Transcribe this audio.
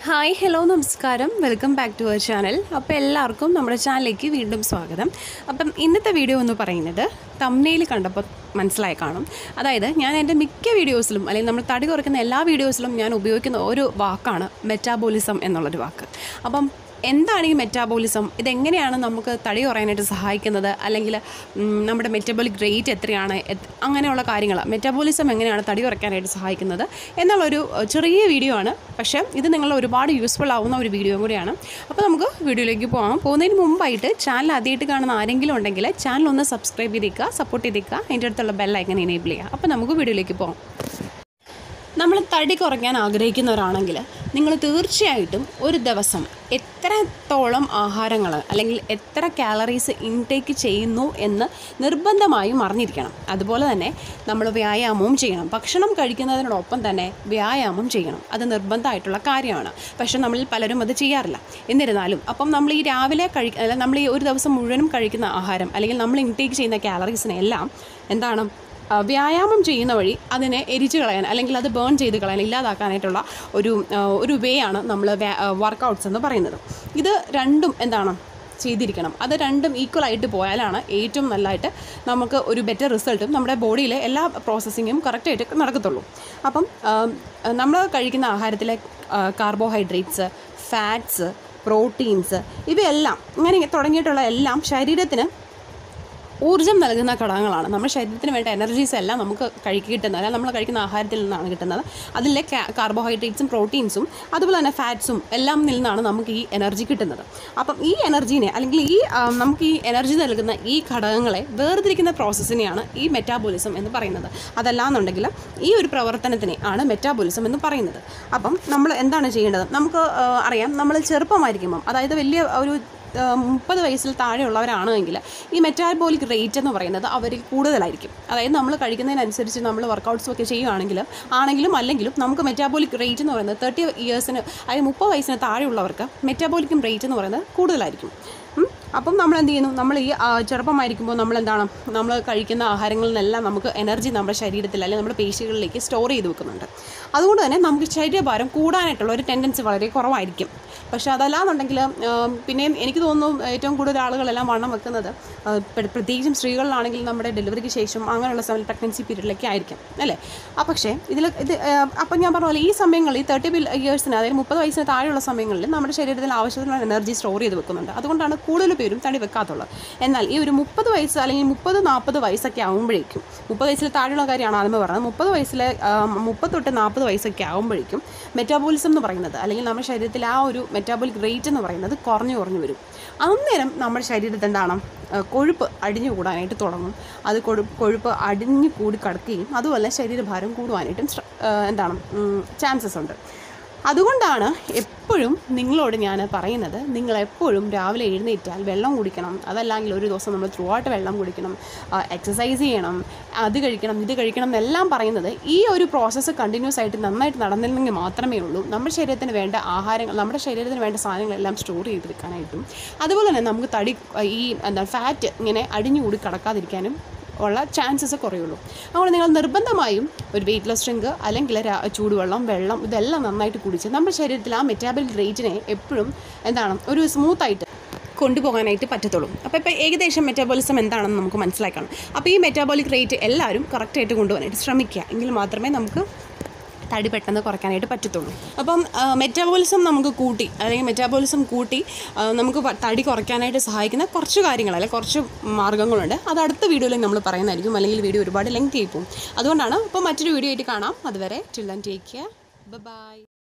Hi hello നമസ്കാരം welcome back to our channel അപ്പോൾ എല്ലാവർക്കും നമ്മുടെ ചാനലിലേക്ക് വീണ്ടും സ്വാഗതം അപ്പം ഇന്നത്തെ വീഡിയോ എന്ന് പറയുന്നത് തമ്മനയിൽ കണ്ടപ്പോൾ മനസ്സിലായി കാണും അതായത് ഞാൻ എൻ്റെ മിക്ക വീഡിയോസിലും അല്ലെങ്കിൽ നമ്മൾ തടി കുറയ്ക്കുന്ന എല്ലാ വീഡിയോസിലും ഞാൻ ഉപയോഗിക്കുന്ന ഒരു വാക്കാണ് മെറ്റാബോളിസം എന്നുള്ളൊരു വാക്ക് അപ്പം എന്താണ് ഈ മെറ്റാബോളിസം ഇതെങ്ങനെയാണ് നമുക്ക് തടി കുറയാനായിട്ട് സഹായിക്കുന്നത് അല്ലെങ്കിൽ ഉം, നമ്മുടെ മെറ്റബോളിക് റേറ്റ് എത്രയാണ് എത്- അങ്ങനെയുള്ള കാര്യങ്ങൾ മെറ്റാബോളിസം എങ്ങനെയാണ് തടി കുറയ്ക്കാനായിട്ട് സഹായിക്കുന്നത് എന്നുള്ളൊരു ഏഹ്, ചെറിയ വീഡിയോ ആണ് പക്ഷേ ഇത് നിങ്ങൾ ഒരുപാട് യൂസ്ഫുൾ ആവുന്ന ഒരു വീഡിയോ കൂടിയാണ് അപ്പോൾ നമുക്ക് വീഡിയോയിലേക്ക് പോകാം പോകുന്നതിന് മുമ്പായിട്ട് ചാനൽ ആദ്യമായിട്ട് കാണുന്ന ആരെങ്കിലും ഉണ്ടെങ്കിൽ ചാനൽ ഒന്ന് സബ്സ്ക്രൈബ് ചെയ്തേക്കുക സപ്പോർട്ട് ചെയ്തേക്കുക അതിൻ്റെ അടുത്തുള്ള ബെല്ലൈക്കൻ എനേബിൾ ചെയ്യുക അപ്പോൾ നമുക്ക് വീഡിയോയിലേക്ക് പോകാം നമ്മൾ തടി കുറയ്ക്കാൻ ആഗ്രഹിക്കുന്നവരാണെങ്കിൽ നിങ്ങൾ തീർച്ചയായിട്ടും ഒരു ദിവസം എത്രത്തോളം ആഹാരങ്ങൾ അല്ലെങ്കിൽ എത്ര കാലറീസ് ഇൻടേക്ക് ചെയ്യുന്നു എന്ന് നിർബന്ധമായും അറിഞ്ഞിരിക്കണം അതുപോലെ തന്നെ നമ്മൾ വ്യായാമവും ചെയ്യണം ഭക്ഷണം കഴിക്കുന്നതിനോടൊപ്പം തന്നെ വ്യായാമം ചെയ്യണം അത് നിർബന്ധമായിട്ടുള്ള കാര്യമാണ് പക്ഷേ നമ്മളിൽ പലരും അത് ചെയ്യാറില്ല എന്നിരുന്നാലും അപ്പം നമ്മൾ ഈ രാവിലെ കഴി അല്ല നമ്മൾ ഈ ഒരു ദിവസം മുഴുവനും കഴിക്കുന്ന ആഹാരം അല്ലെങ്കിൽ നമ്മൾ ഇൻടേക്ക് ചെയ്യുന്ന കാലറീസിനെ എല്ലാം എന്താണ് ആ, വ്യായാമം ചെയ്യുന്ന വഴി അതിനെ എരിച്ചു കളയാൻ അല്ലെങ്കിൽ അത് ബേൺ ചെയ്ത് കളയാൻ ഇല്ലാതാക്കാനായിട്ടുള്ള ഒരു ആ, ഒരു വേ ആണ് നമ്മൾ വർക്കൗട്ട്സ് എന്ന് പറയുന്നത് ഇത് രണ്ടും എന്താണ് ചെയ്തിരിക്കണം അത് രണ്ടും ഈക്വൽ ആയിട്ട് പോയാലാണ് ഏറ്റവും നല്ലതായിട്ട് നമുക്ക് ഒരു ബെറ്റർ റിസൾട്ടും നമ്മുടെ ബോഡിയിലെ എല്ലാ പ്രോസസ്സിങ്ങും കറക്റ്റായിട്ട് നടക്കത്തുള്ളൂ അപ്പം നമ്മൾ കഴിക്കുന്ന ആഹാരത്തിലെ കാർബോഹൈഡ്രേറ്റ്സ് ഫാറ്റ്സ് പ്രോട്ടീൻസ് ഇവയെല്ലാം ഇങ്ങനെ തുടങ്ങിയിട്ടുള്ള എല്ലാം ശരീരത്തിന് ഊർജ്ജം നൽകുന്ന ഘടകങ്ങളാണ് നമ്മുടെ ശരീരത്തിന് വേണ്ട എനർജീസ് എല്ലാം നമുക്ക് കഴിക്ക് കിട്ടുന്നത് അല്ലെങ്കിൽ നമ്മൾ കഴിക്കുന്ന ആഹാരത്തിൽ നിന്നാണ് കിട്ടുന്നത് അതിലെ കാർബോഹൈഡ്രേറ്റ്സും പ്രോട്ടീൻസും അതുപോലെ തന്നെ ഫാറ്റ്സും എല്ലാം നിന്നാണ് നമുക്ക് ഈ എനർജി കിട്ടുന്നത് അപ്പം ഈ എനർജീനെ അല്ലെങ്കിൽ ഈ ആ, നമുക്ക് ഈ എനർജി നൽകുന്ന ഈ ഘടകങ്ങളെ വേർതിരിക്കുന്ന പ്രോസസ്സിനെയാണ് ഈ മെറ്റാബോളിസം എന്ന് പറയുന്നത് അതല്ലാന്നുണ്ടെങ്കിൽ ഈ ഒരു പ്രവർത്തനത്തിനെ ആണ് മെറ്റാബോളിസം എന്ന് പറയുന്നത് അപ്പം നമ്മൾ എന്താണ് ചെയ്യേണ്ടത് നമുക്ക് ആ, അറിയാം നമ്മൾ ചെറുപ്പമായിരിക്കുമ്പം അതായത് വലിയ ഒരു മുപ്പത് വയസ്സിൽ താഴെയുള്ളവരാണെങ്കിൽ ഈ മെറ്റാബോളിക് റേറ്റ് എന്ന് പറയുന്നത് അവരിൽ കൂടുതലായിരിക്കും അതായത് നമ്മൾ കഴിക്കുന്നതിനനുസരിച്ച് നമ്മൾ വർക്കൗട്ട്സും ഒക്കെ ചെയ്യുകയാണെങ്കിൽ ആണെങ്കിലും അല്ലെങ്കിലും നമുക്ക് മെറ്റാബോളിക് റേറ്റ് എന്ന് പറയുന്നത് തേർട്ടി ഇയേഴ്സിന് അതായത് മുപ്പത് വയസ്സിന് താഴെയുള്ളവർക്ക് മെറ്റാബോളിക്കും റേറ്റ് എന്ന് പറയുന്നത് കൂടുതലായിരിക്കും ഉം. അപ്പം നമ്മൾ എന്ത് ചെയ്യുന്നു നമ്മൾ ഈ ആ, ചെറുപ്പമായിരിക്കുമ്പോൾ നമ്മൾ എന്താണ് നമ്മൾ കഴിക്കുന്ന ആഹാരങ്ങളിൽ നിന്നെല്ലാം നമുക്ക് എനർജി നമ്മുടെ ശരീരത്തിൽ അല്ലെങ്കിൽ നമ്മുടെ പേശികളിലേക്ക് സ്റ്റോർ ചെയ്ത് വെക്കുന്നുണ്ട് അതുകൊണ്ട് തന്നെ നമുക്ക് ശരീരഭാരം കൂടാനായിട്ടുള്ള ഒരു ടെൻഡൻസി വളരെ കുറവായിരിക്കും പക്ഷേ അതല്ലാന്നുണ്ടെങ്കിൽ പിന്നെയും എനിക്ക് തോന്നുന്നു ഏറ്റവും കൂടുതൽ ആളുകളെല്ലാം വണ്ണം വെക്കുന്നത് ആ, പ്ര- പ്രത്യേകിച്ചും സ്ത്രീകളിലാണെങ്കിൽ നമ്മുടെ ഡെലിവറിക്ക് ശേഷം അങ്ങനെയുള്ള സമയം പ്രഗ്നൻസി പീരീഡിലൊക്കെ ആയിരിക്കും അല്ലേ ആ പക്ഷേ ഇതിൽ ഇത് ആ, അപ്പം ഞാൻ പറഞ്ഞ പോലെ ഈ സമയങ്ങളിൽ ഈ തേർട്ടി ഇയേഴ്സിന് അതായത് മുപ്പത് വയസ്സിന് താഴെയുള്ള സമയങ്ങളിൽ നമ്മുടെ ശരീരത്തിൽ ആവശ്യത്തിനുള്ള എനർജി സ്റ്റോർ ചെയ്ത് വെക്കുന്നുണ്ട് അതുകൊണ്ടാണ് കൂടുതൽ പേരും തടി വെക്കാത്തുള്ളത് എന്നാൽ ഈ ഒരു മുപ്പത് വയസ്സ് അല്ലെങ്കിൽ മുപ്പത് നാൽപ്പത് വയസ്സൊക്കെ ആകുമ്പോഴേക്കും മുപ്പത് വയസ്സിൽ താഴെയുള്ള കാര്യമാണ് ആദ്യമേ പറഞ്ഞത് മുപ്പത് വയസ്സിലെ മുപ്പത് തൊട്ട് നാൽപ്പത് വയസ്സൊക്കെ ആകുമ്പോഴേക്കും മെറ്റാബോളിസം എന്ന് പറയുന്നത് അല്ലെങ്കിൽ നമ്മുടെ ശരീരത്തിൽ ആ ഒരു മെറ്റാബോളിക് റേറ്റ് എന്ന് പറയുന്നത് കുറഞ്ഞു കുറഞ്ഞു വരും അന്നേരം നമ്മുടെ ശരീരത്തിൽ എന്താണ് ആ, കൊഴുപ്പ് അടിഞ്ഞു കൂടാനായിട്ട് തുടങ്ങും അത് കൊഴു കൊഴുപ്പ് അടിഞ്ഞു കൂടി കിടക്കുകയും അതുപോലെ ശരീരഭാരം കൂടുവാനായിട്ടും ശ്ര- ആ, എന്താണ് ചാൻസസ് ഉണ്ട് അതുകൊണ്ടാണ് എപ്പോഴും നിങ്ങളോട് ഞാൻ പറയുന്നത് നിങ്ങൾ എപ്പോഴും രാവിലെ എഴുന്നേറ്റാൽ വെള്ളം കുടിക്കണം അതല്ലെങ്കിൽ ഒരു ദിവസം നമ്മൾ ത്രൂ ആയിട്ട് വെള്ളം കുടിക്കണം എക്സസൈസ് ചെയ്യണം അത് കഴിക്കണം ഇത് കഴിക്കണം എന്നെല്ലാം പറയുന്നത് ഈ ഒരു പ്രോസസ്സ് കണ്ടിന്യൂസ് ആയിട്ട് നന്നായിട്ട് നടന്നില്ലെങ്കിൽ മാത്രമേ ഉള്ളൂ നമ്മുടെ ശരീരത്തിന് വേണ്ട ആഹാരങ്ങൾ നമ്മുടെ ശരീരത്തിന് വേണ്ട സാധനങ്ങളെല്ലാം സ്റ്റോർ ചെയ്ത് വെക്കാനായിട്ടും അതുപോലെ തന്നെ നമുക്ക് തടി ഈ എന്താ ഫാറ്റ് ഇങ്ങനെ അടിഞ്ഞുകൂടി കടക്കാതിരിക്കാനും ഉള്ള ചാൻസസ് കുറയുള്ളൂ അതുകൊണ്ട് നിങ്ങൾ നിർബന്ധമായും ഒരു വെയിറ്റ് ലോസ് ഡ്രിങ്ക് അല്ലെങ്കിൽ രാ- ചൂടുവെള്ളം വെള്ളം ഇതെല്ലാം നന്നായിട്ട് കുടിച്ച് നമ്മുടെ ശരീരത്തിൽ ആ മെറ്റാബോളിക് റേറ്റിനെ എപ്പോഴും എന്താണ് ഒരു സ്മൂത്തായിട്ട് കൊണ്ടുപോകാനായിട്ട് പറ്റത്തുള്ളൂ അപ്പോൾ ഇപ്പോൾ ഏകദേശം മെറ്റാബോളിസം എന്താണെന്ന് നമുക്ക് മനസ്സിലാക്കണം അപ്പോൾ ഈ മെറ്റാബോളിക് റേറ്റ് എല്ലാവരും കറക്റ്റായിട്ട് കൊണ്ടുപോകാനായിട്ട് ശ്രമിക്കുക എങ്കിൽ മാത്രമേ നമുക്ക് തടി പെട്ടെന്ന് കുറയ്ക്കാനായിട്ട് പറ്റത്തുള്ളൂ അപ്പം മെറ്റാബോളിസം നമുക്ക് കൂട്ടി അല്ലെങ്കിൽ മെറ്റാബോളിസം കൂട്ടി ആ, നമുക്ക് പ- തടി കുറയ്ക്കാനായിട്ട് സഹായിക്കുന്ന കുറച്ച് കാര്യങ്ങൾ അല്ലെങ്കിൽ കുറച്ച് മാർഗ്ഗങ്ങളുണ്ട് അത് അടുത്ത വീഡിയോയിൽ നമ്മൾ പറയുന്നതായിരിക്കും അല്ലെങ്കിൽ വീഡിയോ ഒരുപാട് ലെങ്ത് ആയി പോകും അതുകൊണ്ടാണ് അപ്പോൾ മറ്റൊരു വീഡിയോ ആയിട്ട് കാണാം അതുവരെ till and take care by